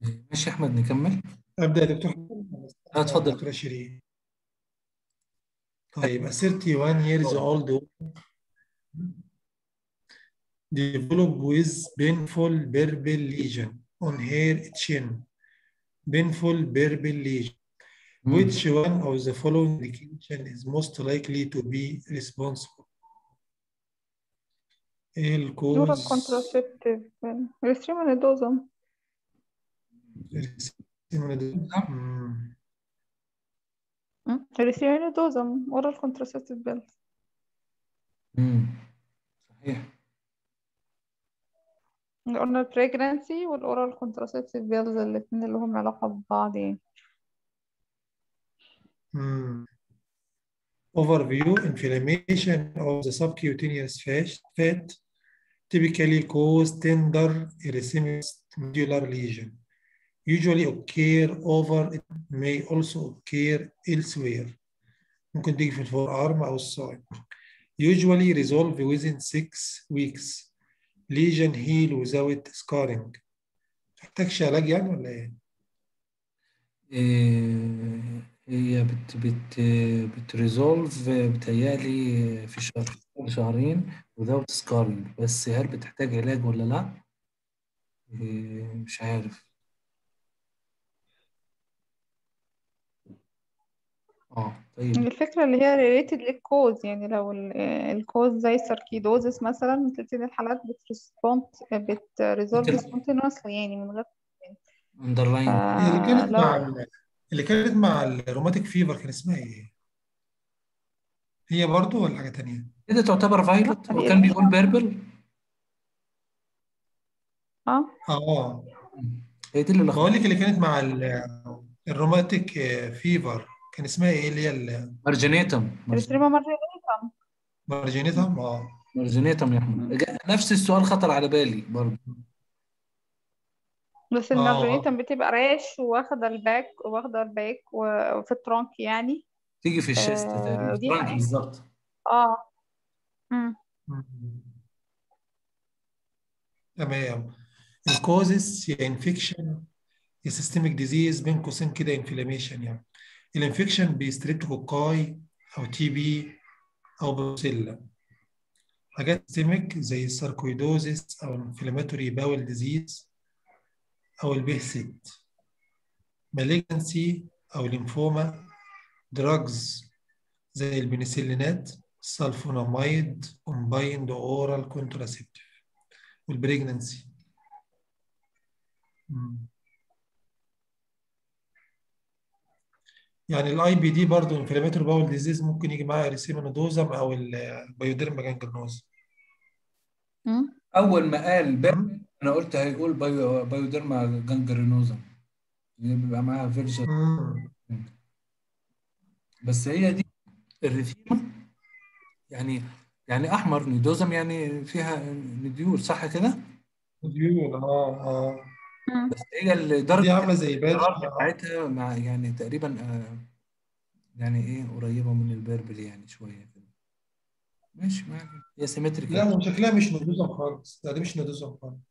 ماشي يا احمد نكمل ابدا يا دكتور اه اتفضل دكتوره شيرين طيب a 31 years old woman develop with painful purple lesion on her chin painful purple lesion مم. which one of the following indication is most likely to be responsible ايه دورة الكوز كونتراسيبتيف ريستريمونيدوزم مم. ريستريمونيدوزم اورال كونتراسيبتيف بيل مم. صحيح قلنا البريجنانسي والاورال كونتراسيبتيف بيلز الاتنين اللي هم علاقة ببعض يعني مم. Overview inflammation of the subcutaneous fat, fat typically cause tender erythematous nodular lesion. Usually occur over it may also occur elsewhere. ممكن تيجي في الفور arm أو السايد. Usually resolve within six weeks. Lesion heal without scarring. محتاجش علاج يعني ولا ايه؟ إيه، هي بت بت بتريزولف بتهيألي في شهر شهرين without scarring بس هل بتحتاج علاج ولا لا؟ إيه، مش عارف اه طيب الفكرة اللي هي related للكوز يعني لو ال- الكوز زي الساركيدوزس مثلا تلتين الحالات بتريسبوند بتريزولف بتر- spontaneously يعني من غير underlying هي اللي كانت لو- مع اللي كانت مع الروماتيك فيفر كان اسمها ايه؟ هي برضو ولا حاجة تانية؟ كده تعتبر فايلوت هو هي كان بيقول بيربل اه هي اه دي اللي بقول لخبطت لك اللي كانت مع ال- الروماتيك فيفر كان اسمها ايه اللي هي مارجينيتم ريستريما مارجريتا المارجينيتم اه مارجينيتم يا احمد جا- نفس السؤال خطر على بالي برضه بس اه المارجريتا بتبقى راش واخدة الباك واخدة الباك وفي الترونك يعني تيجي في الشيست آه تقريبا ودي فرانك حقيقة بالظبط اه مم. مم. تمام الكوزس يا انفكشن يا سيستميك ديزيز بين قوسين كده انفلاميشن يعني الانفكشن بستريبتوكوكاي او تي بي او بروسيلا حاجات سيستميك زي الساركويدوزيس او الانفلاماتوري باول ديزيز او البهست مالجنسي او ليمفوما دراجز زي البنسلينات السلفوناميد كومبايند اورال كونتراسيبتيف والبريجننسي يعني الاي بي دي برضه انفلاماتوري باول ديزيز ممكن يجي معاها ريسيمونودوزم او البيوديرما جانجرنوز مم. اول ما قال بيربل انا قلت هيقول بايو بايوديرما جانجرينوزم اللي بيبقى معاها فيرجن بس هي دي الريثيما يعني يعني احمر نيدوزم يعني فيها نديول صح كده ديول اه اه مم. بس هي ال- دي درجه عامله زي بادج الحراره بتاعتها مع يعني تقريبا آه، يعني ايه قريبه من البيربل يعني شويه كده ماشي ما علينا. هي لا سيمتريكال هو شكلها مش ندوزم خالص لا دي مش ندوزم خالص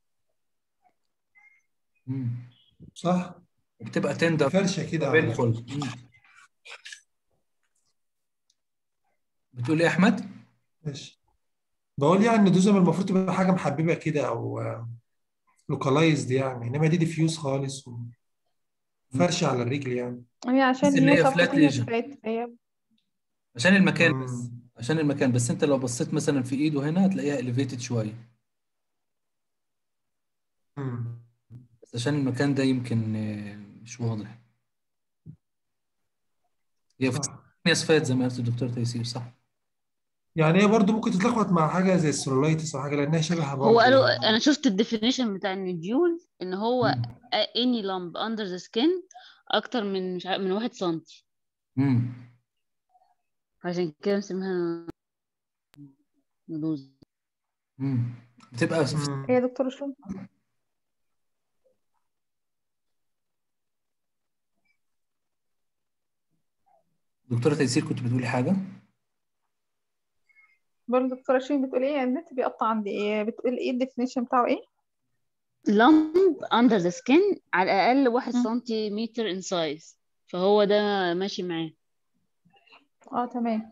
صح وبتبقى تندر فرشه كده على بينفول بتقول ايه يا احمد؟ ماشي بقول يعني الندوزم المفروض تبقى حاجه محببه كده او لوكالايزد يعني انما دي ديفيوز خالص وفرشه على الرجل يعني هي عشان بس اللي هي هي flat subcutaneous lesion. fat هي عشان المكان بس مم. عشان المكان بس انت لو بصيت مثلا في ايده هنا هتلاقيها elevated شويه مم. بس عشان المكان ده يمكن آه، مش واضح هي في صح اسفات زي ما قالت الدكتور تيسير صح يعني هي برضه ممكن تتلخبط مع حاجه زي السلولايتس او حاجه لانها شبه هو برضه قالوا يعني. انا شفت الديفينيشن بتاع النوديول ان هو مم. any lump under the skin اكتر من مش عارف من واحد سنتي مم. عشان كده مسميها ندوز مم. بتبقى في مم. هي دكتور شو دكتوره تيسير كنت بتقولي حاجه برضه دكتورة شيرين بتقول ايه النت بيقطع عندي ايه بتقول ايه الديفينيشن بتاعه ايه lump under the skin على الأقل واحد مم. سنتيمتر in size فهو ده ماشي معاه اه تمام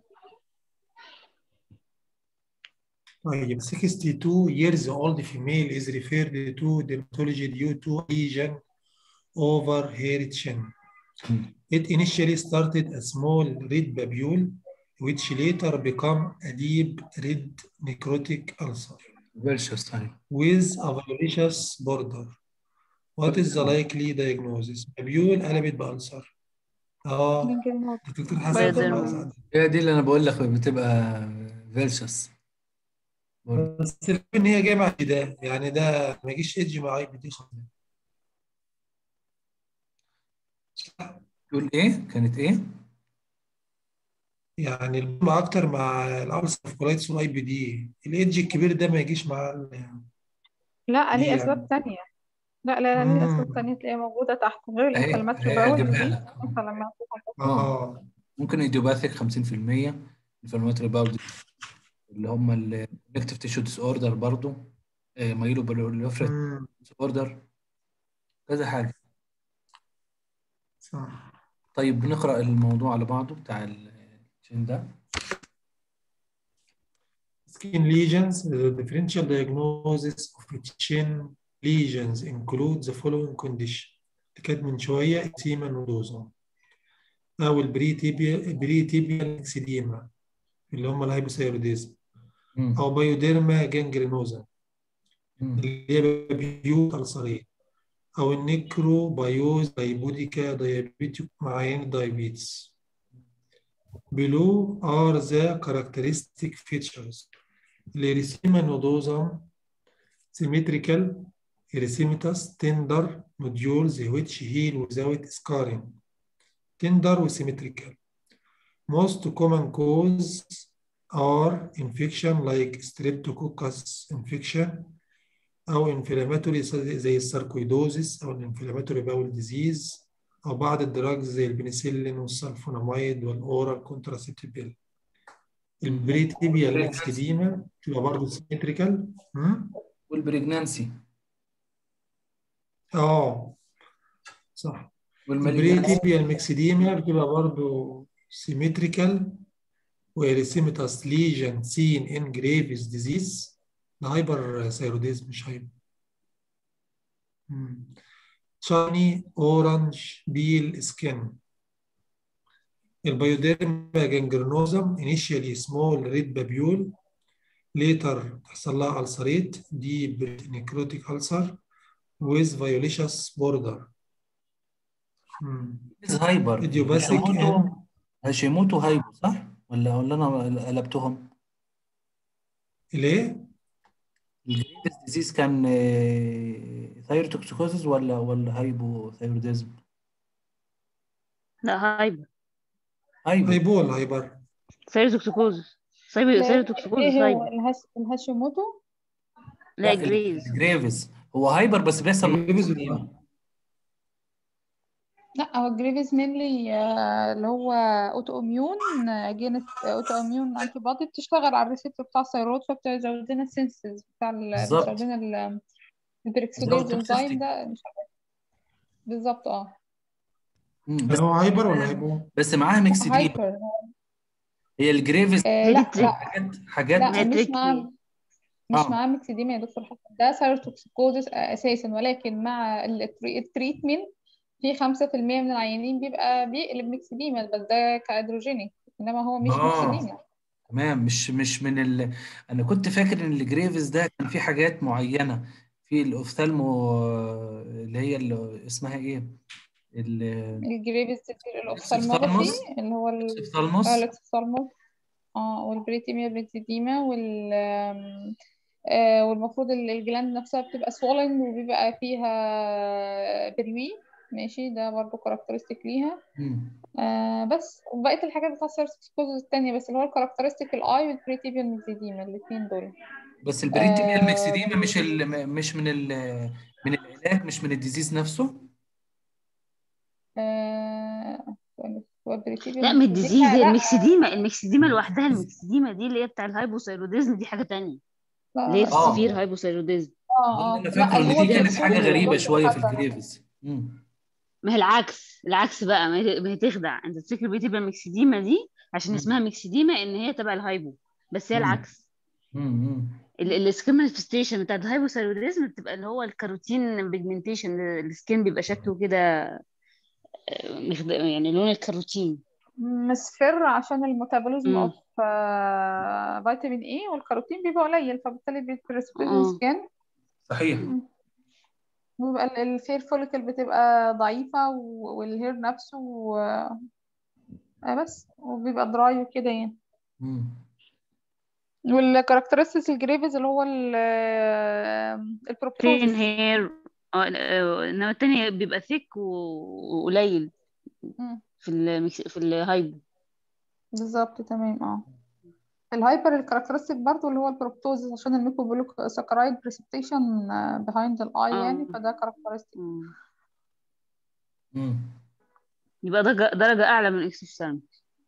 طيب 62 years old female is referred to dermatology due to lesion over her chin. It initially started a small red papule, which later become a deep red necrotic ulcer فيرشس أيوة with a violaceous border. What is the likely diagnosis? papule قلبت بألسر. اه جنجرينوز الدكتور حسن بايوديرما. سمع هي دي اللي أنا بقول لك بتبقى فيرشس بس الفكرة ان هي جايه مع ده يعني ده ما يجيش ايدج مع اي بي دي خالص تقول إيه؟ كانت إيه؟ يعني البوم اكتر مع الالسر كولايتس والاي بي دي الايدج الكبير ده ما يجيش مع ال- لا دي ليه أسباب يعني تانية لا لا لا ليه أسباب مم. تانية تلاقيها موجودة تحت غير أهي الانفلاماتوري أهي باول أجيبها ديزيز لك أهو. مثلا لما تكون اه ممكن ايديوباثيك 50% انفلاماتوري باول اللي هم الكونكتيف تيشو ديس اوردر برضو مايلو بروليفريت مم. ديس اوردر كذا حاجه صح طيب بنقرا الموضوع على بعضه بتاع الشين ده Skin lesions, the differential diagnosis of chin lesions include the following condition. اللي كانت من شوية eczema nodosa أو البريتيبيال بريتيبيال اكسيديما اللي هم الهايبوثايروديزم مم. أو بايوديرما جانجرينوزا مم. اللي هي بيوت ألسرية أو النيكرو بايوز دايبوديكا دايابيتيك مع عين الدايابيتس. Below are the characteristic features. Erythema nodosum, symmetrical, erythematous, tender nodules which heal without scarring. Tender وsymmetrical. Most common causes are infection like streptococcus infection أو inflammatory زي الساركويدوزيس أو الانفلاماتوري باول ديزيز أو بعض الدراجز زي البنسلين والسلفوناميد والأورال كونتراسيبتيف البريتيبيال اكسيديما تبقى برضه سيمتريكال والبريجنانسي اه صح والمالجنانسي البريتيبيال ميكسيديما بتبقى برضه سيمتريكال وإريثيماتاس ليجن سين إن جريفيس ديزيز ده هايبر ثايروديزم مش هايبر شاني اورنج بيل سكين البيوديرما جانجرنوزم initially small red babule later تحصل لها ulcerate deep necrotic ulcer with violaceous border هايبر idiopathic هاشيموتو and هاشيموتو هايبو صح ولا ولا انا قلبتهم ليه؟ الجريفز ديزيز كان ثايروتوكسيكوزيس ولا ولا هايبو ثايروديزم لا هايبر هايبو هايبول هايبر سيروتوكسيكوزس سيرو سيروتوكسيكوزس ايه هو هايبر الهاش الهاشيموتو لا جريز الجريفز هو هايبر بس بيحصل مع الجريفز الإكسيديما. لا هو الجريفيز مينلي اللي هو اوتو اميون جينت اوتو اميون انتي بودي بتشتغل على الريسبتور بتاع الثيرويد فبتزود لنا السنسز بتاع ال- بالظبط. بتزود لنا ال- البريكسيديز بتزود انزيم toxicity. ده مش عارف. بالظبط اه مم، هل بس هو هايبر ولا هايبو؟ بس معاها ميكسيديما هايبر هي الجريفز آه لا تريك. لا حاجات حاجات لا مش تريكي. مع مش آه. مع ميكسيديما يا دكتور حسن ده سيروتوكسيكوزس اساسا ولكن مع التري- التريتمنت في 5% من العيانين بيبقى بيقلب ميكسيديما بس ده كادروجينيك انما هو مش آه. ميكسيديما تمام مش مش من ال... انا كنت فاكر ان الجريفز ده كان في حاجات معينه في الاوفثالمو اللي هي اللي اسمها ايه ال- الجريفيز الاوفثالمولوجي الإكسوفثالموس. اللي هو ال- الاوفثالموس اه الاكسوفثالموس اه والبريتيميا بريتيديما وال آم، آه والمفروض ال- الجلاند نفسها بتبقى swollen وبيبقى فيها بلوي ماشي ده برضو كاركترستيك ليها مم. آه بس وبقية الحاجات بتاع السيرسكوز التانية بس اللي هو الكاركترستيك الاي والبريتيبيال ميكزيديما الاتنين دول بس البريتيميال آه، ميكسيديما مش ال... مش من ال... من العلاج مش من الديزيز نفسه آه هو البريتيبيال لا من الديزيز ميكزيديما هي لا الميكسيديما الميكسيديما لوحدها الميكسيديما دي اللي هي بتاع الهايبوثايروديزم دي حاجة تانية لا اللي هي آه. السيفير هايبوثايروديزم اه اللي اه انا لا فاكره اللي ان هو دي كانت البروبوز حاجه غريبه والبروبوز شويه في حسنة الجريفز مم. ما هي العكس العكس بقى ما هي ما هي تخدع انت تفتكر بتبقى ميكسيديما دي عشان مم. اسمها ميكسيديما ان هي تبع الهايبو بس هي مم. العكس مم. السكين مانيفستيشن بتاعت الهايبوثايروديزم بتبقى اللي هو الكاروتين بيجمنتيشن السكين بيبقى شكله كده آه، مخد- يعني لون الكاروتين مصفر عشان الميتابوليزم امم اوف فيتامين اي والكاروتين بيبقى قليل فبالتالي بيبرسبيت اه سكان صحيح بيبقى الفير فوليكل بتبقى ضعيفة و- والهير نفسه و- آه بس وبيبقى دراي وكده يعني مم. والكاركترستكس الجريفز اللي هو ال- ثين البروبتوزس هير اه آه، انما التاني بيبقى ثيك وقليل مم. في الميكس في الهايبو بالظبط تمام اه الهايبر الكاركترستيك برضو اللي هو البروبتوزس عشان الميكوبوليك ساكرايد بريسبتيشن بيهايند الاي يعني اه فده كاركترستيك آه. مم. يبقى درجة درجة أعلى من اكسوسام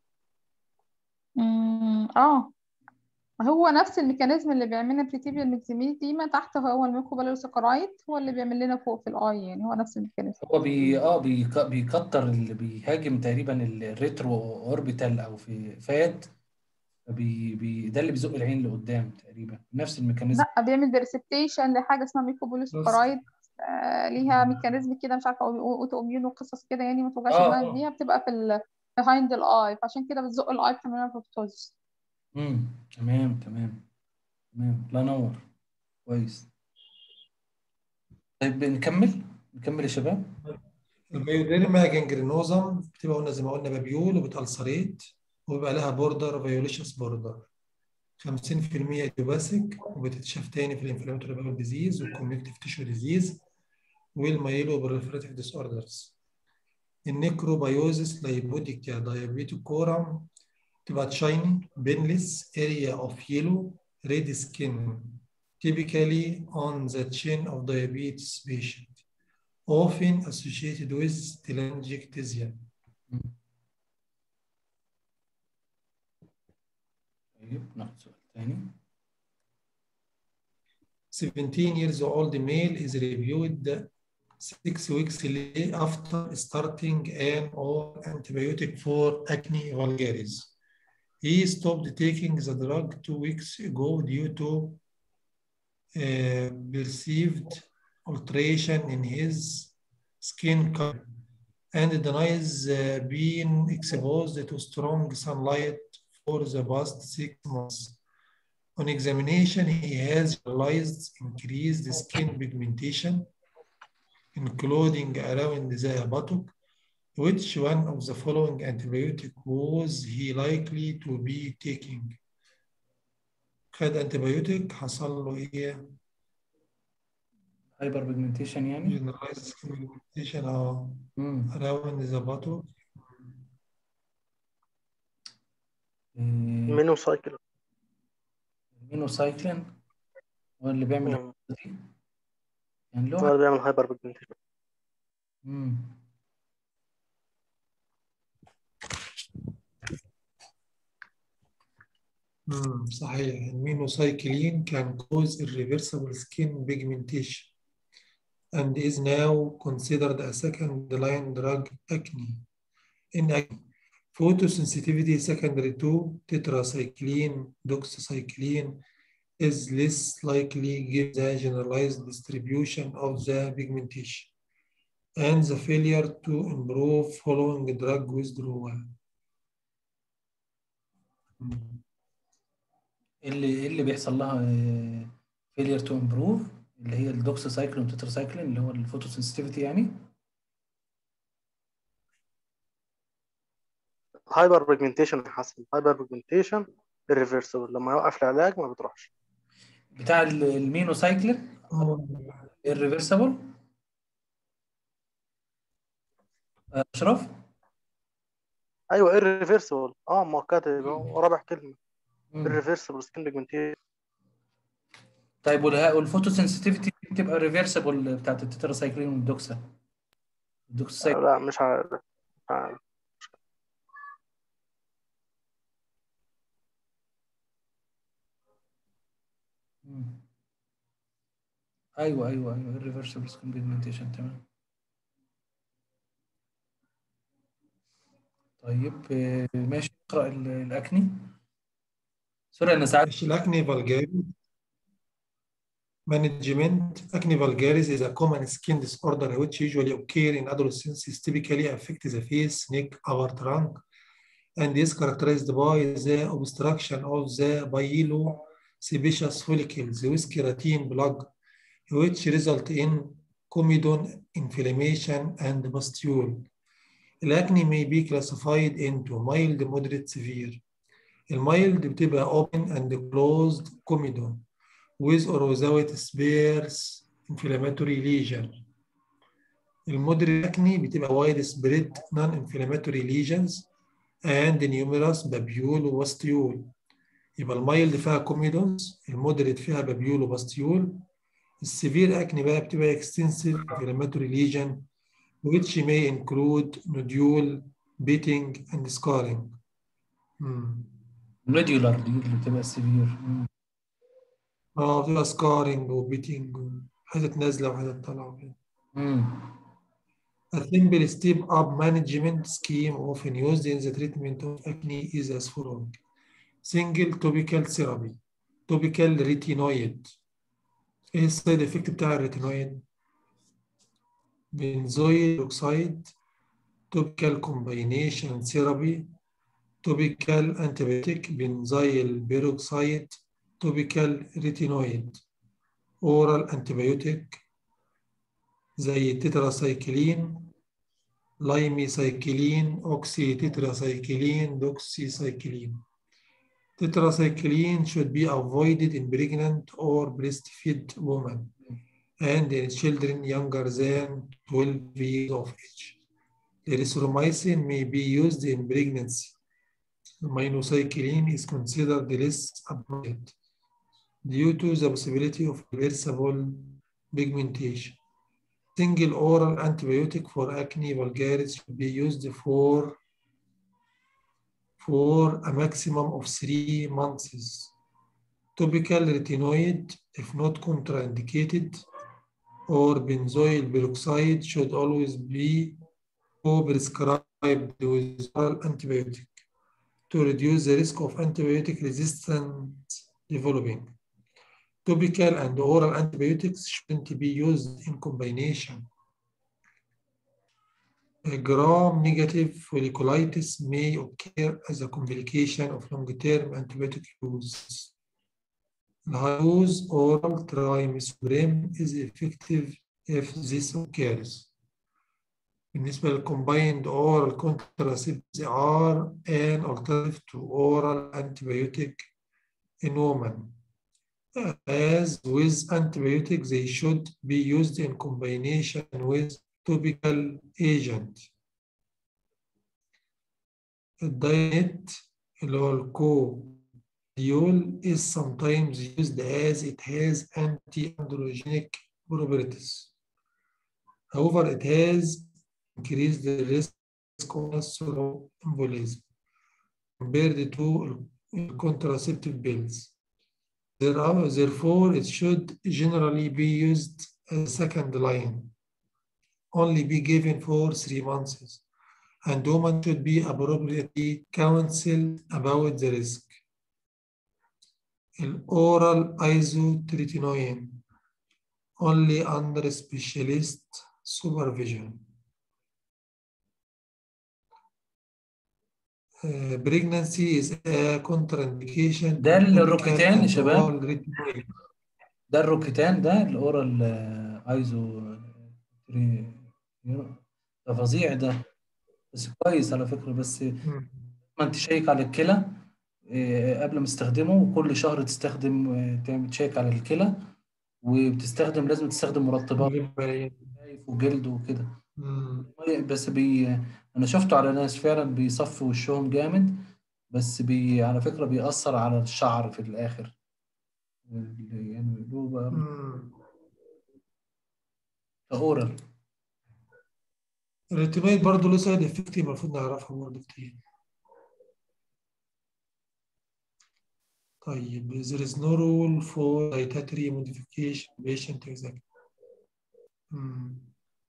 اه هو نفس الميكانيزم اللي بيعملنا بريتيبيال ميكسيميديما تحت هو الميكوبوليساكرايد هو اللي بيعمل لنا فوق في الاي يعني هو نفس الميكانيزم هو بي اه بيك... بيكتر اللي بيهاجم تقريبا الريترو اوربيتال او في فات بي... بي... ده اللي بيزق العين لقدام تقريبا نفس الميكانيزم لا بيعمل بريسبتيشن لحاجه اسمها ميكوبوليساكرايد آه ليها ميكانيزم كده مش عارفه اوتو اميون وقصص كده يعني ما توجعش اه دماغك اه بيها بتبقى في ال behind الاي فعشان كده بتزق الاي بتعمل لنا بروبتوزس امم تمام تمام تمام لا نور كويس طيب نكمل نكمل يا شباب البيوديرما جانجرينوزم بتبقى قلنا زي ما قلنا بابيول وبتألسريت وبيبقى لها بوردر فيوليشس بوردر 50% ايديوباثيك وبتتشاف تاني في الانفلاماتوري باول ديزيز والكونكتيف تيشو ديزيز والمايلو بروليفراتيف ديس اوردرز النيكروبايوزيس لايبوديكيا دايابيتيكورم تبقى تشايني بينلس area of yellow red skin typically on the chin of diabetes patient often associated with telangiectasia مم. طيب ناخد سؤال تاني 17 years old male is reviewed six weeks late after starting an oral antibiotic for acne vulgaris. He stopped taking the drug two weeks ago due to uh, perceived alteration in his skin color and denies uh, being exposed to strong sunlight for the past six months. On examination, he has realized increased skin pigmentation, including around the buttock. Which one of the following antibiotic was he likely to be taking? خد antibiotic حصل له ايه؟ هايبر بيجمنتيشن يعني generalized skin pigmentation اه امم around the buttock منو سايكل المينوسايكلين هو اللي بيعمل مم. القصة دي يعني هو له اللي بيعمل هايبر بيجمنتيشن امم مم. صحيح المينوسايكلين can cause irreversible skin pigmentation and is now considered a second line drug acne in acne. Photosensitivity secondary to tetracycline, doxycycline is less likely given the generalized distribution of the pigmentation and the failure to improve following drug withdrawal. مم. إيه اللي إيه اللي بيحصل لها فيلير تو امبروف اللي هي الدوكساسايكلين والتتراسايكلين اللي هو الفوتوسنسيتيفيتي يعني هايبر بيجمنتيشن يا حسن هايبر بيجمنتيشن irreversible لما يوقف العلاج ما بتروحش بتاع ال- المينوسايكلين الريفرسبل اشرف ايوه irreversible اه ما هو كاتب أهو، رابع كلمه مم. irreversible skin pigmentation طيب والها- والفوتوسنسيتيفيتي بتبقى ريفرسبل بتاعت التتراسايكلين والدوكسا الدوكساسايكلين لا مش عارف مش عارف. ايوه ايوه ايوه الريفرسبل سكين بيجمنتيشن تمام طيب آه، ماشي اقرا ال- الاكني سوري انا ساعات ماشي الأكني فالجاريس Management acne vulgaris is a common skin disorder which usually occur in adolescence, It typically affect the face, neck, upper trunk, and is characterized by the obstruction of the pilosebaceous follicles with keratin plug, which result in comedone inflammation and pustule. الأكني may be classified into mild, moderate, severe. المايلد بتبقى open and closed comedone with or without sparse inflammatory lesion. المودريت acne بتبقى wide spread non-inflammatory lesions and numerous babule وباستيول. يبقى المايلد فيها كوميدونز، المودريت فيها بابيول وباستيول. السيفير acne بقى بتبقى extensive inflammatory lesion which may include nodule, beating and scarring. مم. ريجولار دي اللي بتبقى سيفير اه بتبقى سكارينج وبيتنج حتت نازله وحتت طالعه وكده. امم A simple step up management scheme often used in the treatment of acne is as following. Single topical therapy. Topical retinoid. ايه السايد افكت بتاع الريتينويد؟ بنزويل اوكسايد topical combination therapy topical antibiotic benzyl peroxide topical retinoid oral antibiotic زي تتراسايكلين لايميسايكلين اوكسي تتراسايكلين دوكسيسايكلين tetracycline should be avoided in pregnant or breastfed women and in children younger than 12 years of age. Erythromycin may be used in pregnancy. Minocycline is considered less appropriate due to the possibility of reversible pigmentation. Single oral antibiotic for acne vulgaris should be used for for a maximum of three months. Topical retinoid, if not contraindicated, or benzoyl peroxide should always be co-prescribed with oral antibiotic to reduce the risk of antibiotic resistance developing. Topical and oral antibiotics shouldn't be used in combination. Gram-negative folliculitis may occur as a complication of long-term antibiotic use. High-dose oral trimethoprim is effective if this occurs. بالنسبة للcombined oral contraceptives are an alternative to oral antibiotic in women. As with antibiotics, they should be used in combination with topical agent. الدايت اللي هو الكوديول is sometimes used as it has anti-androgenic properties. However, it has increased the risk of embolism compared to contraceptive pills. Therefore, it should generally be used as a second line only be given for three months, and women should be appropriately counseled about the risk. Oral isotretinoin only under specialist supervision. Uh, pregnancy is a contraindication. ده الروكيتان يا and شباب؟ oral retinoid. ده الروكيتان ده الاورال آه، ايزو تري- ده فظيع ده بس كويس على فكرة بس مم. ما انت شيك على الكلى آه، قبل ما تستخدمه وكل شهر تستخدم آه، تعمل تشيك على الكلى وبتستخدم لازم تستخدم مرطبات يبقى- شايف وجلد وكده مم. بس بي انا شفته على ناس فعلا بيصفوا وشهم جامد بس بي على فكرة بيأثر على الشعر في الآخر يعني له بقى مم. اورال الريتينويد برضه له سايد افكت المفروض نعرفها برضه كتير. طيب there is no rule for dietary modification patient exactly. مم.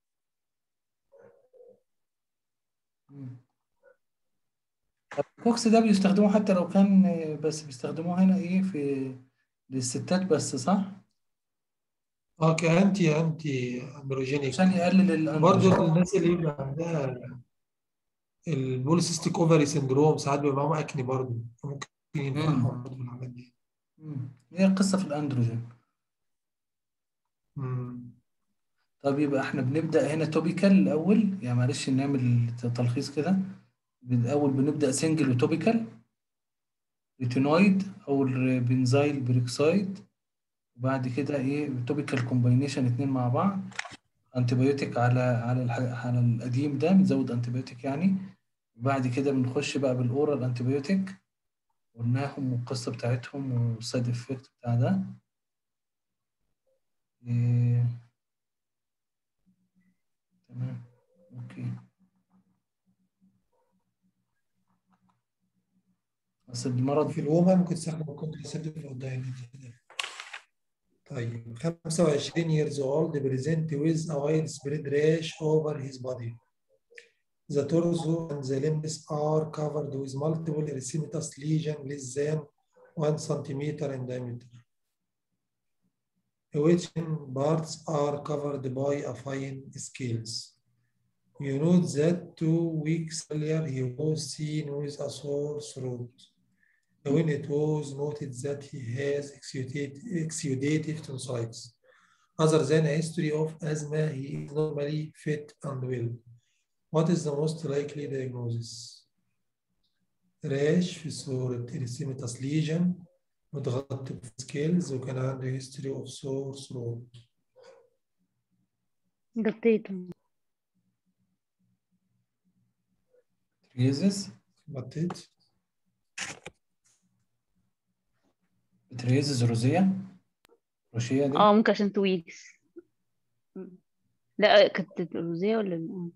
مم. طب الكوكس ده بيستخدموه حتى لو كان بس بيستخدموه هنا ايه في للستات بس صح؟ اه كأنتي أنتي أندروجينيك عشان يقلل برضه الأندروجين الناس اللي بيبقى عندها البوليسيستيك اوفري سندروم ساعات بيبقى معاهم اكني برضه ممكن ينفعهم برضه في العملية دي مم. هي القصة في الأندروجين مم. طب يبقى احنا بنبدأ هنا توبيكال الأول يعني معلش نعمل تلخيص كده الأول بنبدأ سنجل وتوبيكال ريتينويد أو البنزايل بريكسايد وبعد كده ايه توبيكال كومباينيشن اتنين مع بعض انتيبيوتيك على على الح- على القديم ده بنزود انتيبيوتيك يعني وبعد كده بنخش بقى بالاورال انتيبيوتيك قلناهم والقصة بتاعتهم والسايد افكت بتاع ده إيه. تمام اوكي بس المرض في الومن ممكن تستخدم الكونترسبتيف او الداينيتيف طيب 25 years old present with a widespread rash over his body. The torso and the limbs are covered with multiple erythematous lesions less than 1 centimeter in diameter. Which parts are covered by a fine scales. You note that two weeks earlier he was seen with a sore throat. When it was noted that he has exudative, exudative tonsillitis. Other than a history of asthma, he is normally fit and well. What is the most likely diagnosis? rash في صورة erythematous lesion متغطي بسكيلز وكان عنده history of sore throat. غطيته تريزز غطيت؟ تريزز روزية روشية دي اه ممكن عشان تو ويكس لا كانت روزية ولا آه.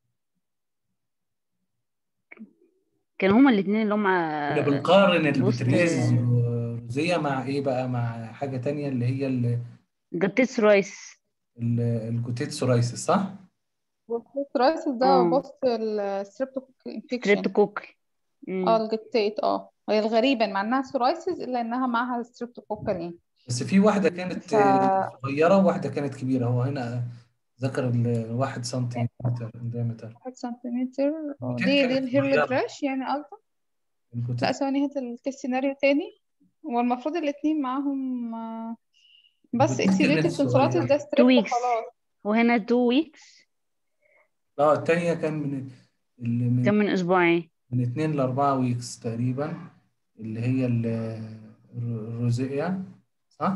كانوا هما الاثنين اللي هما كنا بنقارن وسط- البتريز روزية مع ايه بقى مع حاجة تانية اللي هي ال- جاتيس رايس ال- الجوتيت سورايسيس صح؟ الرايسس ده اه. بوست الستريبتوكوك انفكشن ستريبتوكوك اه الجتات اه هي الغريبة مع انها سورايسس الا انها معاها ستريبتوكوكال يعني بس في واحدة كانت ف- صغيرة وواحدة كانت كبيرة هو هنا ذكر الواحد سنتيمتر دايمتر واحد سنتيمتر آه، الجتات دي دي كانت الهيرلت صغيرة. راش يعني قصدك الجوتيت لا ثواني هات الكيس سيناريو تاني والمفروض الاتنين معاهم آه، بس الجوتيت كانت اكسيديتيف تونسيلايتس صغيرة. ده تو ستريب ويكس خلاص وهنا تو ويكس اه التانية كان من اللي من كان من اسبوعين من اتنين لأربعة ويكس تقريبا اللي هي ال- الروزية صح؟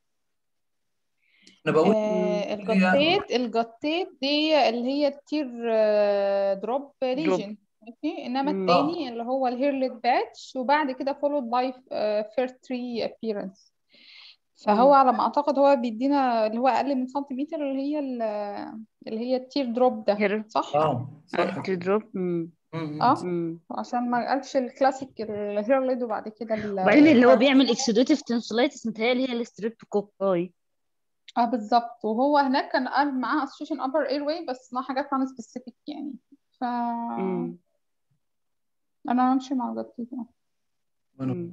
أنا بقول آه هي الجتات الجتات دي اللي هي التير آه دروب ليجن ماشي انما مم. التاني اللي هو الهيرلت باتش وبعد كده فولود باي فيرست تري ابييرنس فهو على ما اعتقد هو بيدينا اللي هو اقل من سنتيمتر اللي هي ال- اللي هي التير دروب ده هير صح اه صح تو دروب مم. م- اه مم. عشان ما قالش الكلاسيك الهيرلد وبعد كده ال- وبعدين اللي هو بيعمل اكسودوتيف تنسولايتس متهيألي هي الستريبتوكوكاي اه بالظبط وهو هناك كان قال معاه اسوشيشن ابر اير واي بس مع حاجات عن سبيسيفيك يعني ف مم. انا همشي مع الجتات اه مم. مم.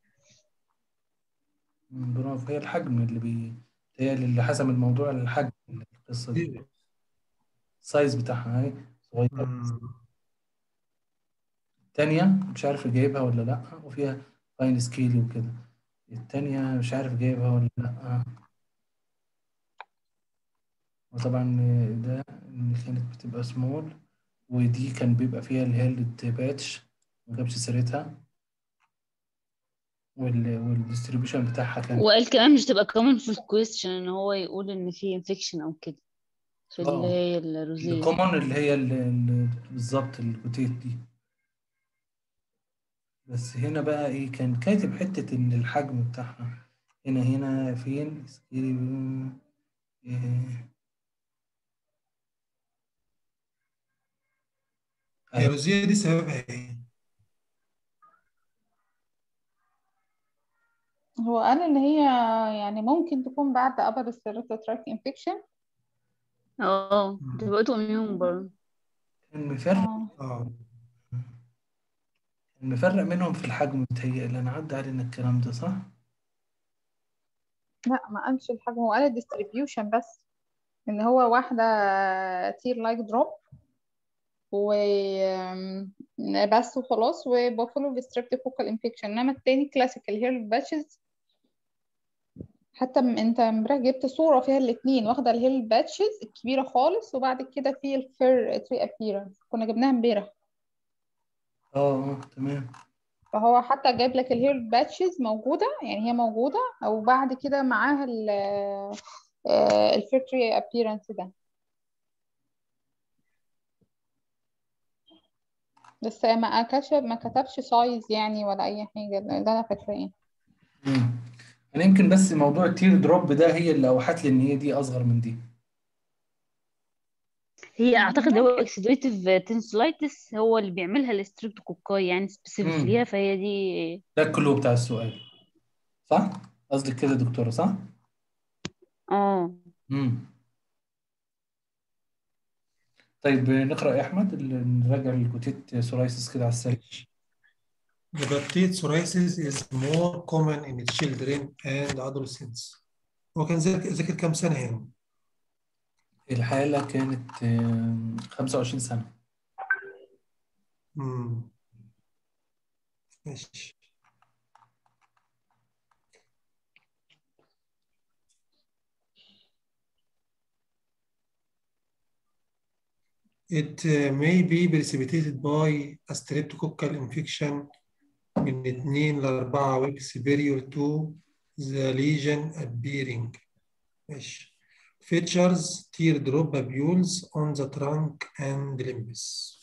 برافو هي الحجم اللي بي هي اللي حسم الموضوع الحجم القصة دي السايز بتاعها هاي صغير مم. التانية مش عارف جايبها ولا لأ وفيها فاين سكيل وكده التانية مش عارف جايبها ولا لأ وطبعا ده اللي كانت بتبقى سمول ودي كان بيبقى فيها اللي هي الباتش ما جابش سيرتها وال والديستريبيوشن بتاعها كان وقال كمان مش تبقى كومن في الكويستشن ان هو يقول ان في انفكشن او كده في اللي اه هي الروزيه الكومون اللي هي ال- ال- بالظبط الجوتيت دي بس هنا بقى ايه كان كاتب حتة ال- الحجم بتاعها هنا هنا فين سكيلي إيه. أهي. الروزية دي سببها ايه؟ هو قال ان هي يعني ممكن تكون بعد upper respiratory tract infection اه مم. تبقى اوتو اميون برضه كان مفرق اه اه كان مفرق منهم في الحجم بتهيألي أنا عدى علينا الكلام ده صح؟ لا ما قالش الحجم هو قال الديستريبيوشن بس ان هو واحدة تير لايك دروب و آم، بس وخلاص وبافلو بستريبتوكوكال انفكشن انما التاني كلاسيكال هير باتشز حتى م- انت امبارح جبت صورة فيها الاتنين واخدة الهيل باتشز الكبيرة خالص وبعد كده في الفير تري ابيرنس كنا جبناها امبارح اه اه تمام فهو حتى جايب لك الهير باتشز موجودة يعني هي موجودة او بعد كده معاها ال الفير تري ابيرنس ده بس ما كتبش ما كتبش سايز يعني ولا اي حاجة ده انا فاكراه مم. أنا يمكن بس موضوع التير دروب ده هي اللي أوحت لي إن هي دي أصغر من دي هي اعتقد هو اكسيدويتيف تنسولايتس هو اللي بيعملها الستريبتوكوكاي يعني سبيسيفيك مم. ليها فهي دي ده الكلو بتاع السؤال صح؟ قصدك كده يا دكتورة صح؟ اه مم. طيب نقرأ يا أحمد ال- نراجع الكوتيت سورايسيس كده على السريع The gouty psoriasis is more common in children and adolescents. هو كان ذاكر ذاكر كام سنة يعني؟ الحالة كانت آم، 25 سنة مم. ماشي It uh, may be precipitated by a streptococcal infection من 2 ل 4 weeks superior to the lesion appearing. ماشي. Features teardrop papules on the trunk and limbs.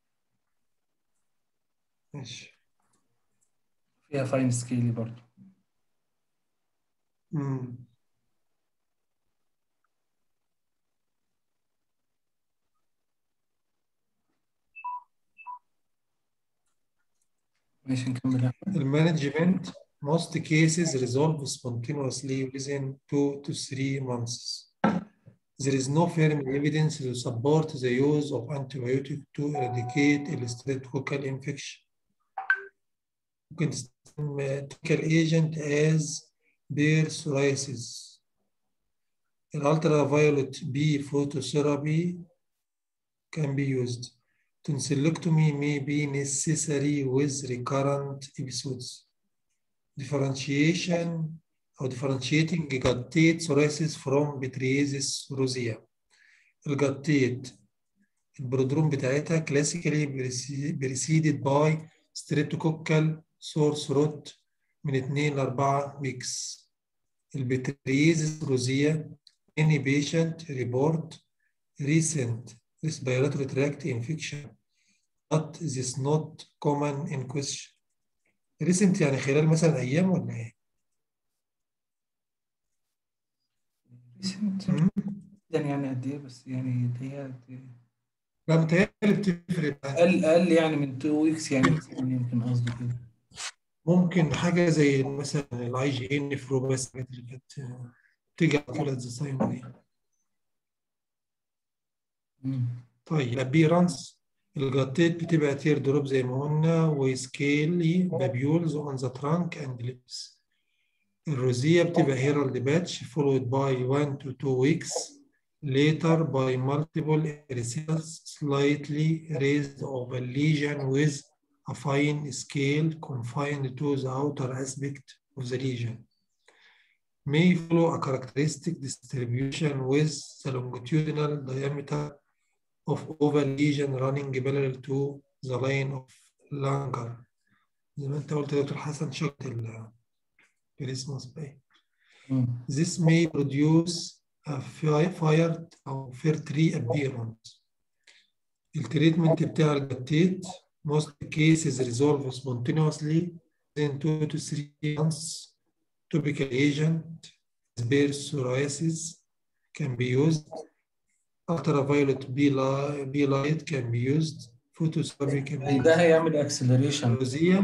ماشي. فيها فاين سكيلي برضو مم. ماشي نكمل يا أحمد المانجمنت most cases resolve spontaneously within two to three months. There is no firm evidence to support the use of antibiotic to eradicate a streptococcal infection. ممكن تستخدم topical agent as bear psoriasis. Ultraviolet B phototherapy can be used. Tonsillectomy may be necessary with recurrent episodes. Differentiation or differentiating guttate psoriasis from pityriasis rosea. الجطيت البرودروم بتاعتها classically preceded by streptococcal sore throat من 2 ل 4 weeks. البتريزيس روزيا any patient report recent respiratory tract infection but this is not common in question. recent يعني خلال مثلا أيام ولا إيه؟ ريسنت مم؟ جدا يعني قد ايه بس يعني هي لا متهيألي بتفرق معاك. اقل اقل يعني من 2 ويكس يعني مثلاً يمكن قصده كده ممكن حاجة زي مثلا الاي جي ان نفرو بس الحاجات اللي كانت بتيجي على طول الزسايم دي مم. طيب الابيرانس الجاتيت بتبقى تير دروب زي ما قلنا وسكيلي بابيولز اون ذا ترانك اند ليبس الروزية بتبقى هيرالد باتش followed by 1 to 2 weeks later by multiple erythrocytes slightly raised of a lesion with a fine scale confined to the outer aspect of the lesion may follow a characteristic distribution with the longitudinal diameter of oval lesion running parallel to the line of Langer. زي ما انت قلت يا دكتور حسن شكل ال الاسمس باين. مم. This may produce a fi- fired أو fair tree appearance. التريتمنت بتاع الجتيت most cases resolve spontaneously within 2 to 3 months. Topical agent, bear psoriasis can be used. Ultraviolet B light, B light can be used. Phototherapy can be ده used. هيعمل اكسلريشن الروزية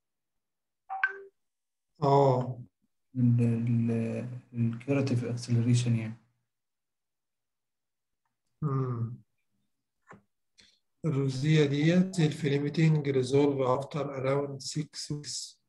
اه الكيوراتيف اكسلريشن يعني مم. الروزية ديت self limiting resolve after around 6 weeks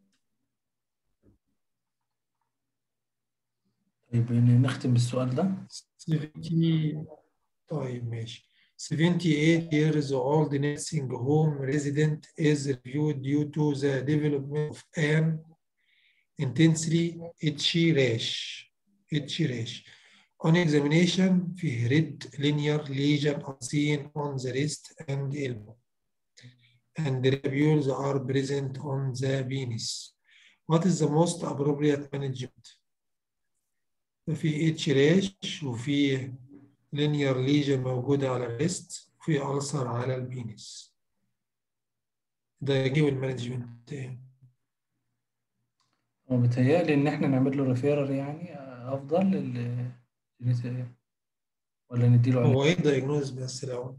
طيب نختم بالسؤال ده 70 طيب ماشي 78 years old nursing home resident is reviewed due to the development of an intensely itchy rash itchy rash on examination فيه red linear lesion unseen on the wrist and elbow and the papules are present on the penis what is the most appropriate management في اتش راش وفي لينير ليجن موجودة على الريست وفي ألسر على البينس ده يجيب المانجمنت ايه هو بيتهيألي إن إحنا نعمل له ريفيرر يعني أفضل لل ولا نديله علاج هو ايه دايجنوز بس الأول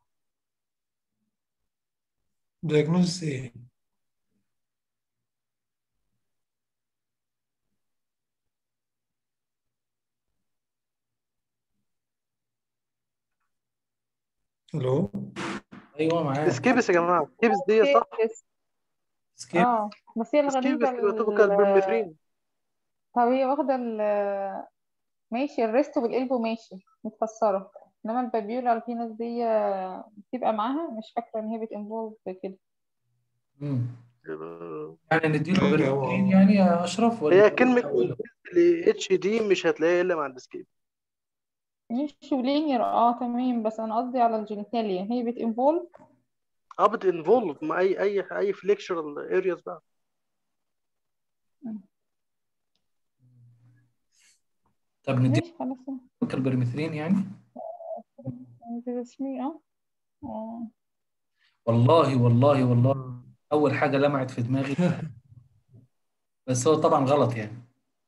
دايجنوز ايه الو أيوه معاك سكيبس يا جماعه سكيبس دي صح سكيب اه بس هي الغريبة سكيبس كده ال- بالمترين طب هي واخدة ال ماشي الريست والقلب ماشي متفسرة انما البابيولا البينس دي بتبقى معاها مش فاكرة ان هي بتنفولف كده مم. يعني نديله أيوة. بريمترين يعني يا أشرف ولا هي كلمه اتش دي مش هتلاقيها الا مع السكيب مش ولينير اه تمام بس انا قصدي على الجينيتاليا هي بتنفولف اه بتنفولف مع اي اي اي فليكشرال ارياز بقى طب نديله ماشي خلاص البريمترين يعني اسمي اه اه والله والله والله أول حاجة لمعت في دماغي بس هو طبعا غلط يعني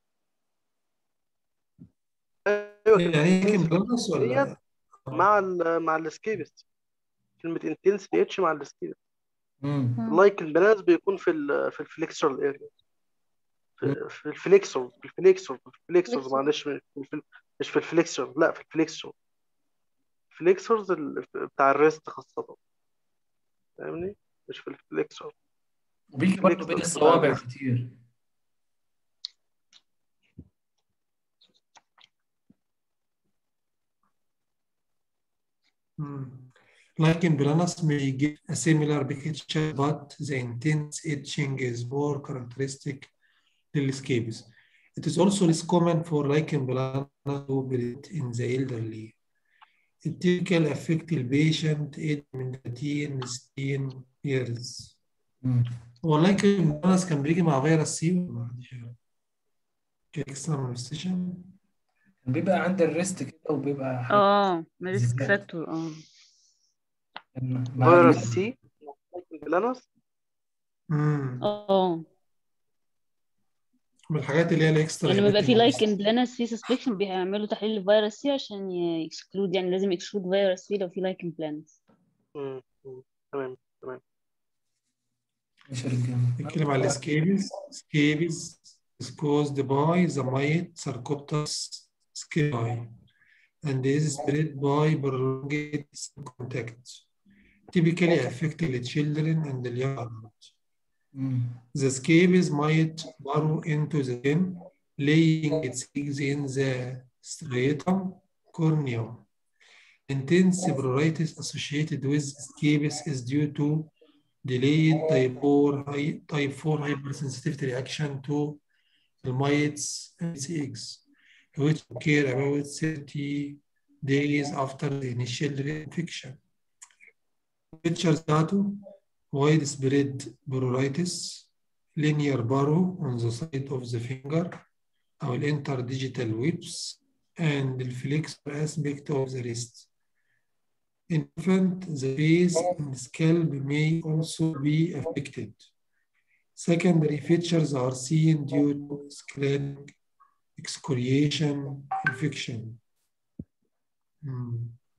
ايوه يعني هي كان بلس ولا مع ال مع السكيبس كلمه انتنسلي اتش مع السكيبس مم. مم. لايك البناز بيكون في ال في الفليكسرال اريا في, في الفليكسورز في الفليكسورز في الفليكسورز Flexors. معلش مش في الفل- مش في الفليكسور لا في الفليكسور الفليكسورز ال- بتاع الريست خاصة فاهمني مش في الفليكسور وبيجي برضه بين الصوابع كتير Lichen planus may give a similar picture, but the intense itching is more characteristic للscabies. It is also less common for lichen planus to present in the elderly. It typically affect the patient aged من 30 ل 60 years. مم. هو اللايكن planus كان بيجي مع فيروس سي ولا ما عنديش عارف. كإكسترا مانستيشن كان بيبقى عند الريست كده وبيبقى حاجة اه ريسك زيادة. فاكتور اه مع فيروس ال- سي بلانوس امم اه من الحاجات اللي هي الاكسترا يعني لما يبقى في لايك hepatic ان بلانس في سسبكشن بيعملوا تحليل الفيروس سي عشان يكسكلود يعني لازم يكسكلود فيروس سي لو في لايك ان بلانس مم. مم. تمام مش الجنب. نتكلم على السكيبيز سكيبيز is caused by the mite Sarcoptes scabi and is spread by prolonged contact typically affecting the children and the young adults. مم. The scabies might burrow into the skin, laying its eggs in the striatum corneum. Intense pruritus associated with scabies is due to delayed type 4, hy- type 4 hypersensitivity reaction to the mites and its eggs, which occur about 30 days after the initial infection. Features data widespread pruritus, linear burrow on the side of the finger, أو interdigital whips, and the flexor aspect of the wrist. In infant, the face and scalp may also be affected. Secondary features are seen due to sclerosing, excoriation, infection. Hmm.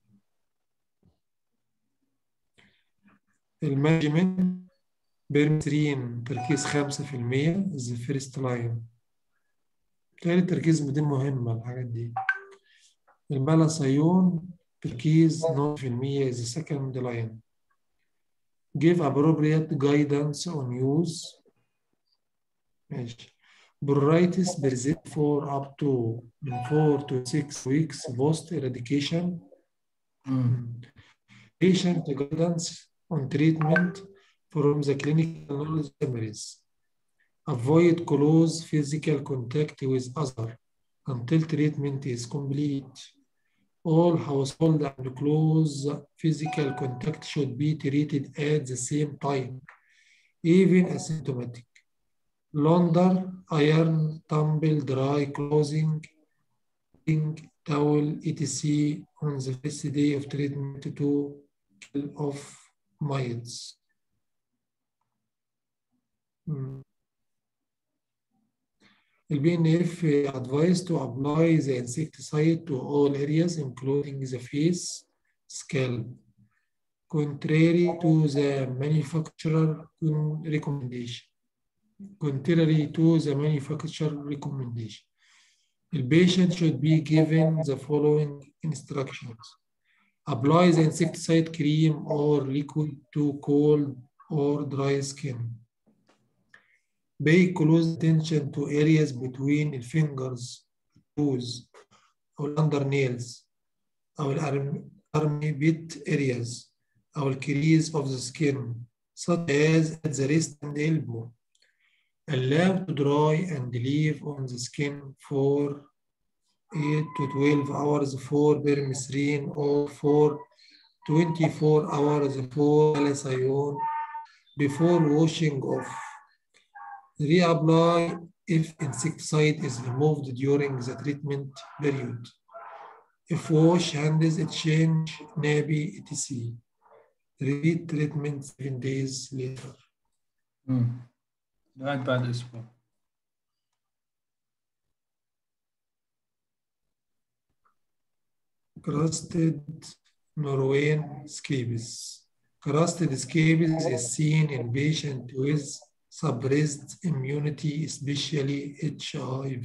المانجمنت بيرمترين تركيز 5% is the first line. بالتالي التركيز دي مهمة الحاجات دي. الملاسيون تركيز 9% is the second line give appropriate guidance on use ماشي Bronchitis persist for up to من 4 to 6 weeks post eradication مم. patient guidance on treatment from the clinical knowledge summaries. Avoid close physical contact with other until treatment is complete. All household and close physical contact should be treated at the same time, even asymptomatic. Launder, iron, tumble, dry, clothing, ink, towel, etc. on the first day of treatment to kill off mites. Hmm. The BNF advised to apply the insecticide to all areas, including the face, scalp, contrary to the manufacturer recommendation. Contrary to the manufacturer recommendation. The patient should be given the following instructions. Apply the insecticide cream or liquid to cold or dry skin. Pay close attention to areas between the fingers, toes, or under nails, or armpit areas, or crease of the skin, such as at the wrist and elbow. Allow to dry and leave on the skin for 8 to 12 hours for permethrin or for 24 hours for glycine before washing off. Reapply if insecticide is removed during the treatment period. If wash hands, exchange, nappy, etc. Repeat treatment seven days later. مم. قاعد بعد اسبوع Crusted Norwegian scabies. Crusted scabies is seen in patients with suppressed immunity, especially HIV.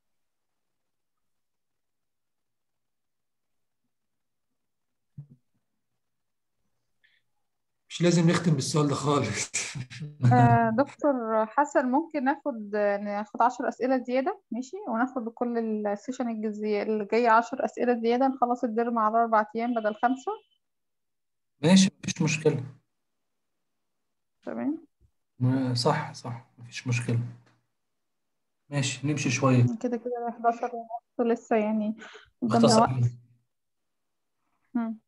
مش لازم نختم بالسؤال ده خالص آه، دكتور حسن ممكن ناخد ناخد عشر أسئلة زيادة ماشي وناخد كل السيشن الجزية اللي جاية عشر أسئلة زيادة نخلص الدرم على أربع أيام بدل خمسة ماشي مفيش مشكلة تمام ما- صح صح مفيش مشكلة ماشي نمشي شوية كده كده 11 ونص لسه يعني قدامنا اختصر وقت مم.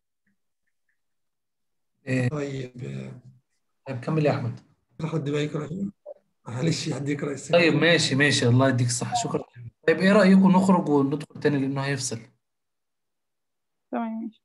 إيه، طيب آه، طيب كمل يا أحمد حد بقى يقرأ معلش حد يقرأ السؤال طيب ماشي ماشي الله يديك الصحة شكرا طيب إيه رأيكم نخرج وندخل تاني لأنه هيفصل تمام ماشي